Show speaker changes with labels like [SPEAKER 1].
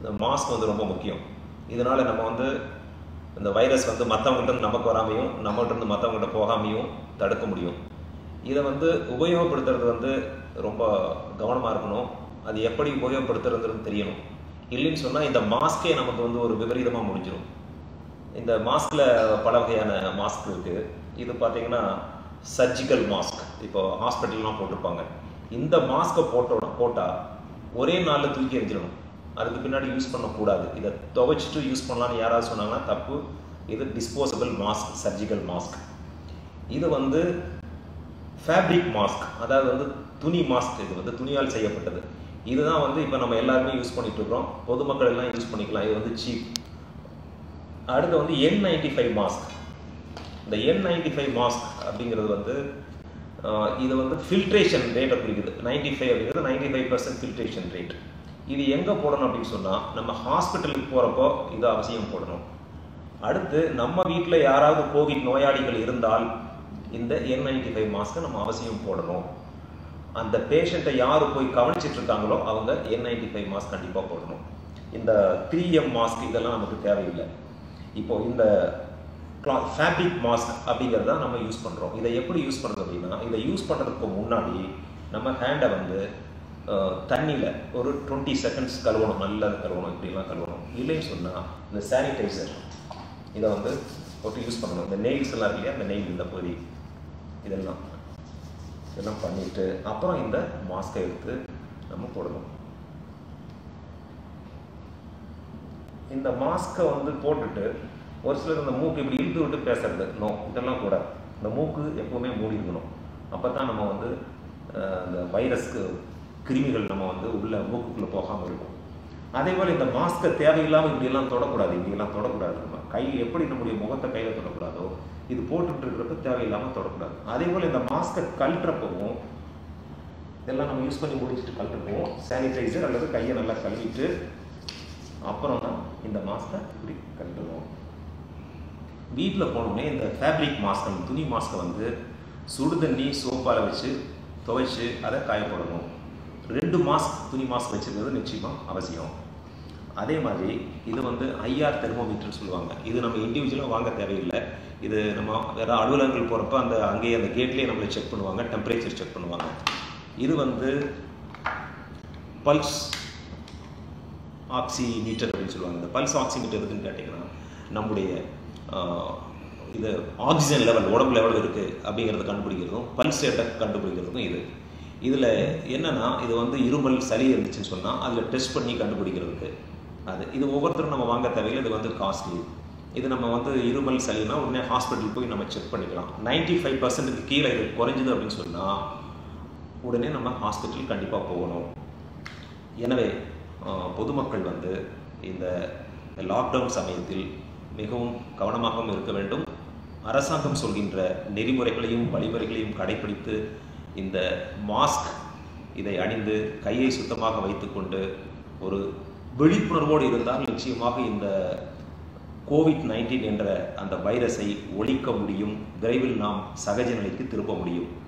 [SPEAKER 1] இந்த மாஸ்க் வந்து ரொம்ப முக்கியம் இதனால் நம்ம வந்து இந்த வைரஸ் வந்து மற்றவங்கள்ட்ட இருந்து நமக்கு வராமையும் நம்மகிட்ட இருந்து மற்றவங்கள்ட்ட போகாமையும் தடுக்க முடியும் இதை வந்து உபயோகப்படுத்துறது வந்து ரொம்ப கவனமாக இருக்கணும் அது எப்படி உபயோகப்படுத்துறதுன்னு தெரியணும் இல்லைன்னு சொன்னால் இந்த மாஸ்கே நமக்கு வந்து ஒரு விபரீதமாக முடிஞ்சிடும் இந்த மாஸ்கில் பல வகையான மாஸ்க் இருக்குது இது பார்த்தீங்கன்னா சர்ஜிக்கல் மாஸ்க் இப்போ ஹாஸ்பிட்டல்லாம் போட்டிருப்பாங்க இந்த மாஸ்க்கை போட்டோட போட்டால் ஒரே நாளில் தூக்கி எறிஞ்சிடணும் அதுக்கு பின்னாடி யூஸ் பண்ணக்கூடாது இதை துவைச்சிட்டு யூஸ் பண்ணலான்னு யாராவது சொன்னாங்கன்னா தப்பு இது டிஸ்போசபிள் மாஸ்க் சர்ஜிக்கல் மாஸ்க் இது வந்து ஃபேப்ரிக் மாஸ்க் அதாவது வந்து துணி மாஸ்க் இது வந்து துணியால் செய்யப்பட்டது இதுதான் வந்து இப்போ நம்ம எல்லாருமே யூஸ் பண்ணிட்டு இருக்கிறோம் பொதுமக்கள் எல்லாம் யூஸ் பண்ணிக்கலாம் இது வந்து சீப் அடுத்து வந்து என் நைன்டி ஃபைவ் மாஸ்க் இந்த என் நைன்டி ஃபைவ் மாஸ்க் அப்படிங்கிறது வந்து ஆஹ், இது வந்து ஃபில்ட்ரேஷன் ரேட்டை குறிக்குது நைன்டி ஃபைவ் அப்படிங்கிறது ninety five percent filtration rate இது எங்கே போடணும் அப்படின்னு சொன்னால் நம்ம ஹாஸ்பிட்டலுக்கு போகிறப்போ இது அவசியம் போடணும் அடுத்து நம்ம வீட்டில் யாராவது கோவிட் நோயாளிகள் இருந்தால் இந்த என் நைன்டி ஃபைவ் மாஸ்க்கை நம்ம அவசியம் போடணும் அந்த பேஷண்ட்டை யார் போய் கவனிச்சிட்டு இருக்காங்களோ அவங்க என் நைன்டி ஃபைவ் மாஸ்க் கண்டிப்பாக போடணும் இந்த த்ரீ எம் மாஸ்க் இதெல்லாம் நமக்கு தேவையில்லை இப்போ இந்த கிளாத் ஃபேப்ரிக் மாஸ்க் அப்படிங்கிறத நம்ம யூஸ் பண்ணுறோம் இதை எப்படி யூஸ் பண்ணுறது அப்படின்னா இதை யூஸ் பண்ணுறதுக்கு முன்னாடி நம்ம ஹேண்டை வந்து தண்ணியில் ஒரு டுவெண்ட்டி செகண்ட்ஸ் கழுவணும் நல்லா கழுவணும் இப்படிலாம் கழுவணும் இல்லைன்னு சொன்னால் இந்த சானிடைசர் இதை வந்து போட்டு யூஸ் பண்ணணும் இந்த நெயில்ஸ் எல்லாம் இருக்கு இல்லையா இந்த நெயில் இந்த பகுதி இதெல்லாம் இதெல்லாம் பண்ணிட்டு அப்புறம் இந்த மாஸ்கை எடுத்து நம்ம போடணும் இந்த மாஸ்கை வந்து போட்டுட்டு ஒரு சிலர் இந்த மூக்கு இப்படி இழுத்து விட்டு பேசுறது நோ இதெல்லாம் கூட இந்த மூக்கு எப்பவுமே மூடி இருக்கணும் அப்போ தான் நம்ம வந்து அஹ், இந்த வைரஸ்க்கு கிருமிகள் நம்ம வந்து உள்ள மூக்குக்குள்ளே போகாமல் இருக்கும் அதே போல் இந்த மாஸ்கை தேவையில்லாமல் இப்படியெல்லாம் தொடக்கூடாது இப்படியெல்லாம் தொடக்கூடாது நம்ம கை எப்படி நம்முடைய முகத்தை கையில் தொடக்கூடாதோ இது போட்டுட்டு இருக்கிறப்ப தேவையில்லாமல் தொடக்கூடாது அதே போல் இந்த மாஸ்கை கழட்டுறப்பவும் இதெல்லாம் நம்ம யூஸ் பண்ணி முடிச்சுட்டு கழட்டுப்போம் சானிடைசர் அல்லது கையை நல்லா கழுவிட்டு அப்புறம் தான் இந்த மாஸ்கை இப்படி கழட்டுவோம் வீட்டில் போனோடனே இந்த ஃபேப்ரிக் மாஸ்க் அந்த துணி மாஸ்க்கை வந்து சுடு தண்ணி சோப்பால் வச்சு துவைச்சு அதை காய போடணும் ரெண்டு மாஸ்க் துணி மாஸ்க் வச்சுருக்கிறது நிச்சயமாக அவசியம் அதே மாதிரி இது வந்து ஐஆர் தெர்மோமீட்டர்னு சொல்லுவாங்க இது நம்ம இண்டிவிஜுவலாக வாங்க தேவையில்லை இது நம்ம வேறு அலுவலகங்கள் போகிறப்ப அந்த அங்கேயே அந்த கேட்லேயே நம்மளை செக் பண்ணுவாங்க டெம்பரேச்சர் செக் பண்ணுவாங்க இது வந்து பல்ஸ் ஆக்சிமீட்டர் அப்படின்னு சொல்லுவாங்க இந்த பல்ஸ் ஆக்சிமீட்டர் எதுக்குன்னு கேட்டிங்கன்னா நம்முடைய ஆஹ், இது ஆக்சிஜன் லெவல் உடம்பு லெவல் இருக்குது அப்படிங்கிறத கண்டுபிடிக்கிறதும் பல்ஸ் ரேட்டை கண்டுபிடிக்கிறதும் இது இதில் என்னன்னா இது வந்து இருமல் சளி இருந்துச்சுன்னு சொன்னால் அதில் டெஸ்ட் பண்ணி கண்டுபிடிக்கிறதுக்கு அது இது ஒவ்வொருத்தரும் நம்ம வாங்க தேவையில்லை இது வந்து காஸ்ட்லி இது நம்ம வந்து இருமல் சளினா உடனே ஹாஸ்பிட்டல் போய் நம்ம செக் பண்ணிக்கலாம் 95% ஃபைவ் பர்சன்ட்டுக்கு கீழே இது குறைஞ்சுது அப்படின்னு சொன்னால் உடனே நம்ம ஹாஸ்பிட்டல் கண்டிப்பாக போகணும் எனவே ஆஹ், பொதுமக்கள் வந்து இந்த லாக்டவுன் சமயத்தில் மிகவும் கவனமாகவும் இருக்க வேண்டும் அரசாங்கம் சொல்கின்ற நெறிமுறைகளையும் வழிமுறைகளையும் கடைபிடித்து இந்த மாஸ்க் இதை அணிந்து கையை சுத்தமாக வைத்துக்கொண்டு ஒரு விழிப்புணர்வோடு இருந்தால் நிச்சயமாக இந்த கோவிட் நைன்டீன் என்ற அந்த வைரஸை ஒழிக்க முடியும் விரைவில் நாம் சகஜ நிலைக்கு திருப்ப முடியும்